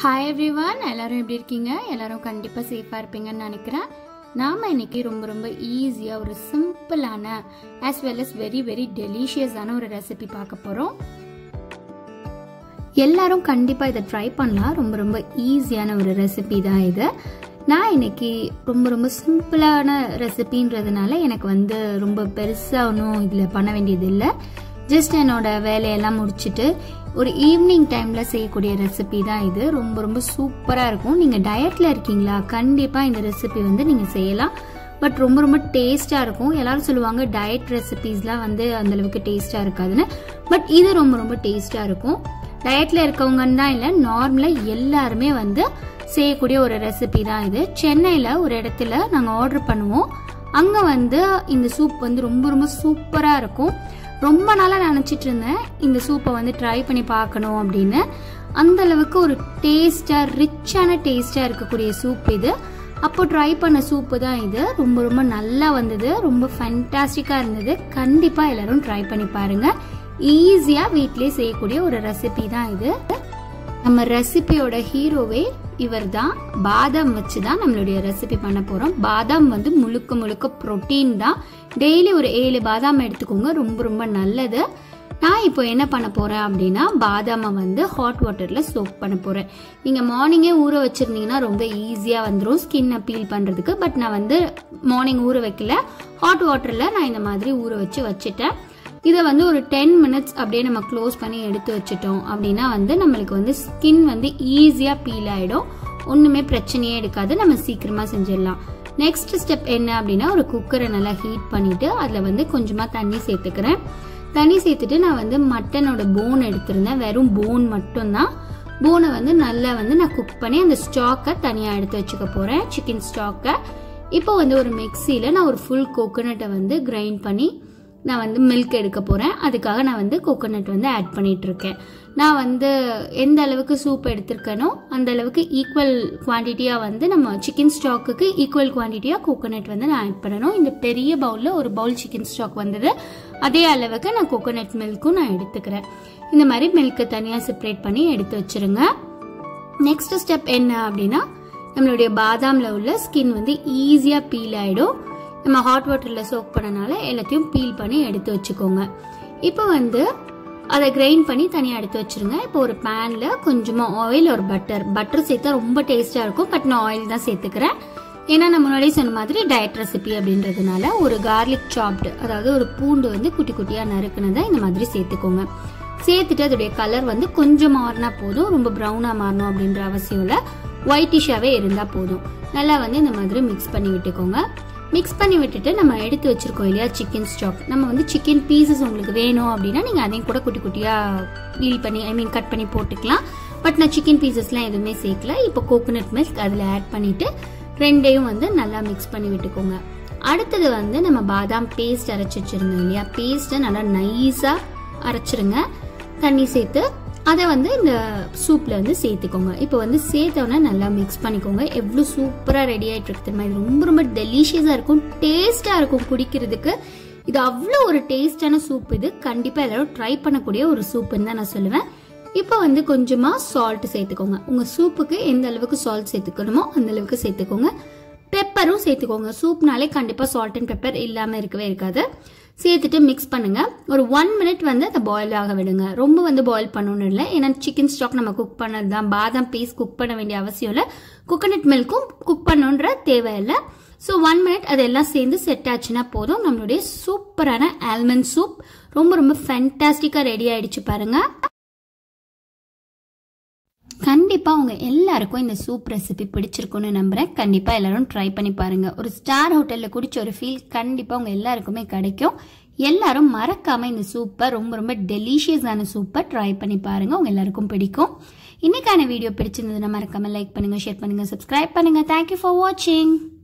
hi everyone எல்லாரும் எப்படி இருக்கீங்க எல்லாரும் கண்டிப்பாக சேஃபாக இருப்பீங்கன்னு நினைக்கிறேன் நாம் இன்னைக்கு ரொம்ப ரொம்ப ஈஸியாக ஒரு சிம்பிளான as well as very very டெலிஷியஸான ஒரு ரெசிபி பார்க்க போகிறோம் எல்லாரும் கண்டிப்பாக இதை ட்ரை பண்ணலாம் ரொம்ப ரொம்ப ஈஸியான ஒரு ரெசிபி தான் இது நான் இன்னைக்கு ரொம்ப ரொம்ப சிம்பிளான ரெசிபின்றதுனால எனக்கு வந்து ரொம்ப பெருசாக ஒன்றும் இதில் பண்ண வேண்டியது இல்லை ஜஸ்ட் என்னோட வேலையெல்லாம் முடிச்சுட்டு ஒரு ஈவினிங் டைமில் செய்யக்கூடிய ரெசிபி தான் இது ரொம்ப ரொம்ப சூப்பராக இருக்கும் நீங்கள் டயட்டில் இருக்கீங்களா கண்டிப்பாக இந்த ரெசிபி வந்து நீங்கள் செய்யலாம் பட் ரொம்ப ரொம்ப டேஸ்ட்டாக இருக்கும் எல்லாரும் சொல்லுவாங்க டயட் ரெசிபீஸ்லாம் வந்து அந்தளவுக்கு டேஸ்ட்டாக இருக்காதுன்னு பட் இது ரொம்ப ரொம்ப டேஸ்ட்டாக இருக்கும் டயட்ல இருக்கவங்கன்னு தான் இல்லை நார்மலாக எல்லாருமே வந்து செய்யக்கூடிய ஒரு ரெசிபி தான் இது சென்னையில் ஒரு இடத்துல நாங்கள் ஆர்டர் பண்ணுவோம் அங்கே வந்து இந்த சூப் வந்து ரொம்ப ரொம்ப சூப்பராக இருக்கும் ரொம்ப நாளாக நினச்சிட்டு இருந்தேன் இந்த சூப்பை வந்து ட்ரை பண்ணி பார்க்கணும் அப்படின்னு அந்த அளவுக்கு ஒரு டேஸ்டாக ரிச்சான டேஸ்டாக இருக்கக்கூடிய சூப் இது அப்போ ட்ரை பண்ண சூப்பு தான் இது ரொம்ப ரொம்ப நல்லா வந்தது ரொம்ப ஃபேண்டாஸ்டிக்காக இருந்தது கண்டிப்பாக எல்லாரும் ட்ரை பண்ணி பாருங்க ஈஸியாக வீட்டிலே செய்யக்கூடிய ஒரு ரெசிபி தான் இது நம்ம ரெசிபியோட ஹீரோவே இவர் தான் பாதாம் வச்சு தான் நம்மளுடைய ரெசிபி பண்ண போகிறோம் பாதாம் வந்து முழுக்க முழுக்க ப்ரோட்டீன் தான் டெய்லி ஒரு ஏழு பாதாம் எடுத்துக்கோங்க ரொம்ப ரொம்ப நல்லது நான் இப்போ என்ன பண்ண போகிறேன் அப்படின்னா பாதாமை வந்து ஹாட் வாட்டரில் சோக் பண்ண போகிறேன் நீங்கள் மார்னிங்கே ஊற வச்சுருந்தீங்கன்னா ரொம்ப ஈஸியாக வந்துடும் ஸ்கின்னை பீல் பண்ணுறதுக்கு பட் நான் வந்து மார்னிங் ஊற வைக்கல ஹாட் வாட்டரில் நான் இந்த மாதிரி ஊற வச்சு வச்சுட்டேன் இதை வந்து ஒரு டென் மினிட்ஸ் அப்படியே நம்ம க்ளோஸ் பண்ணி எடுத்து வச்சிட்டோம் அப்படின்னா வந்து நம்மளுக்கு வந்து ஸ்கின் வந்து ஈஸியாக பீல் ஆகிடும் ஒன்றுமே பிரச்சனையே எடுக்காது நம்ம சீக்கிரமாக செஞ்சிடலாம் நெக்ஸ்ட் ஸ்டெப் என்ன அப்படின்னா ஒரு குக்கரை நல்லா ஹீட் பண்ணிவிட்டு அதில் வந்து கொஞ்சமாக தண்ணி சேர்த்துக்கிறேன் தண்ணி சேர்த்துட்டு நான் வந்து மட்டனோட போன் எடுத்திருந்தேன் வெறும் போன் மட்டும்தான் போனை வந்து நல்லா வந்து நான் குக் பண்ணி அந்த ஸ்டாக்கை தனியாக எடுத்து வச்சுக்க போகிறேன் சிக்கன் ஸ்டாக்கை இப்போ வந்து ஒரு மிக்சியில் நான் ஒரு ஃபுல் கோகோனட்டை வந்து கிரைண்ட் பண்ணி நான் வந்து மில்க் எடுக்க போகிறேன் அதுக்காக நான் வந்து கோகோனட் வந்து ஆட் பண்ணிட்டு இருக்கேன் நான் வந்து எந்த அளவுக்கு சூப் எடுத்திருக்கேனோ அந்த அளவுக்கு ஈக்குவல் குவான்டிட்டியாக வந்து நம்ம சிக்கன் ஸ்டாக்குக்கு ஈக்குவல் குவான்டிட்டியாக கோகோனட் வந்து நான் ஆட் பண்ணணும் இந்த பெரிய பவுலில் ஒரு பவுல் சிக்கன் ஸ்டாக் வந்தது அதே அளவுக்கு நான் கோகோனட் மில்க்கும் நான் எடுத்துக்கிறேன் இந்த மாதிரி மில்க்கை தனியாக செப்பரேட் பண்ணி எடுத்து வச்சிருங்க நெக்ஸ்ட் ஸ்டெப் என்ன அப்படின்னா நம்மளுடைய பாதாமில் உள்ள ஸ்கின் வந்து ஈஸியாக பீல் ஆகிடும் நம்ம ஹாட் வாட்டரில் சோக் பண்ணனால எல்லாத்தையும் பீல் பண்ணி எடுத்து வச்சுக்கோங்க இப்போ வந்து அதை கிரைண்ட் பண்ணி தனியாக எடுத்து வச்சிருங்க இப்போ ஒரு பேனில் கொஞ்சமாக ஆயில் ஒரு பட்டர் பட்டர் சேர்த்தா ரொம்ப டேஸ்ட்டாக இருக்கும் பட் நான் ஆயில் தான் சேர்த்துக்கிறேன் ஏன்னா நான் முன்னாடியே சொன்ன மாதிரி டயட் ரெசிபி அப்படின்றதுனால ஒரு கார்லிக் சாப்டு அதாவது ஒரு பூண்டு வந்து குட்டி குட்டியாக நறுக்குனதை இந்த மாதிரி சேர்த்துக்கோங்க சேர்த்துட்டு அதோடைய கலர் வந்து கொஞ்சம் மாறினா போதும் ரொம்ப ப்ரௌனாக மாறணும் அப்படின்ற அவசியம் இல்லை ஒயிட்டிஷாகவே இருந்தால் போதும் நல்லா வந்து இந்த மாதிரி மிக்ஸ் பண்ணி விட்டுக்கோங்க மிக்ஸ் பண்ணி விட்டுட்டு நம்ம எடுத்து வச்சிருக்கோம் இல்லையா சிக்கன் ஸ்டாக் நம்ம வந்து சிக்கன் பீசஸ் உங்களுக்கு வேணும் அப்படின்னா நீங்கள் அதையும் கூட குட்டி குட்டியாக பீல் பண்ணி ஐ மீன் கட் பண்ணி போட்டுக்கலாம் பட் நான் சிக்கன் பீசஸ்லாம் எதுவுமே சேர்க்கல இப்போ கோகோனட் மில்க் அதில் ஆட் பண்ணிட்டு ரெண்டையும் வந்து நல்லா மிக்ஸ் பண்ணி விட்டுக்கோங்க அடுத்தது வந்து நம்ம பாதாம் பேஸ்ட் அரைச்சி வச்சிருந்தோம் இல்லையா பேஸ்ட்டை நல்லா நைஸாக அரைச்சிருங்க தண்ணி சேர்த்து அதை வந்து இந்த சூப்பில் வந்து சேர்த்துக்கோங்க இப்போ வந்து சேர்த்தோன்னே நல்லா மிக்ஸ் பண்ணிக்கோங்க எவ்வளோ சூப்பராக ரெடி ஆகிட்டு இருக்கு தெரியுமா இது ரொம்ப ரொம்ப டெலிஷியஸாக இருக்கும் டேஸ்ட்டாக இருக்கும் குடிக்கிறதுக்கு இது அவ்வளோ ஒரு டேஸ்டான சூப் இது கண்டிப்பாக எல்லாரும் ட்ரை பண்ணக்கூடிய ஒரு சூப்புன்னு தான் நான் சொல்லுவேன் இப்போ வந்து கொஞ்சமாக சால்ட் சேர்த்துக்கோங்க உங்கள் சூப்புக்கு எந்த அளவுக்கு சால்ட் சேர்த்துக்கணுமோ அந்த அளவுக்கு சேர்த்துக்கோங்க பெப்பரும் சேர்த்துக்கோங்க சூப்னாலே கண்டிப்பாக சால்ட் அண்ட் பெப்பர் இல்லாமல் இருக்கவே இருக்காது சேர்த்துட்டு மிக்ஸ் பண்ணுங்க ஒரு ஒன் மினிட் வந்து அதை பாயில் ஆக விடுங்க ரொம்ப வந்து பாயில் பண்ணணும் இல்லை ஏன்னா சிக்கன் ஸ்டாக் நம்ம குக் பண்ணது தான் பாதாம் பேஸ்ட் குக் பண்ண வேண்டிய அவசியம் இல்லை கோகோனட் மில்க்கும் குக் பண்ணுன்ற தேவையில்லை ஸோ ஒன் மினிட் அதெல்லாம் சேர்ந்து செட் ஆச்சுன்னா போதும் நம்மளுடைய சூப்பரான ஆல்மண்ட் சூப் ரொம்ப ரொம்ப ஃபேண்டாஸ்டிக்காக ரெடி ஆயிடுச்சு பாருங்க கண்டிப்பாக உங்கள் எல்லாருக்கும் இந்த சூப் ரெசிபி பிடிச்சிருக்கும்னு நம்புகிறேன் கண்டிப்பாக எல்லாரும் ட்ரை பண்ணி பாருங்கள் ஒரு ஸ்டார் ஹோட்டலில் குடிச்ச ஒரு ஃபீல் கண்டிப்பாக உங்கள் எல்லாருக்குமே கிடைக்கும் எல்லாரும் மறக்காமல் இந்த சூப்பை ரொம்ப ரொம்ப டெலிஷியஸான சூப்பை ட்ரை பண்ணி பாருங்கள் உங்கள் எல்லாருக்கும் பிடிக்கும் இன்னைக்கான வீடியோ பிடிச்சிருந்ததுன்னா மறக்காமல் லைக் பண்ணுங்கள் ஷேர் பண்ணுங்கள் சப்ஸ்கிரைப் பண்ணுங்கள் தேங்க்யூ ஃபார் வாட்சிங்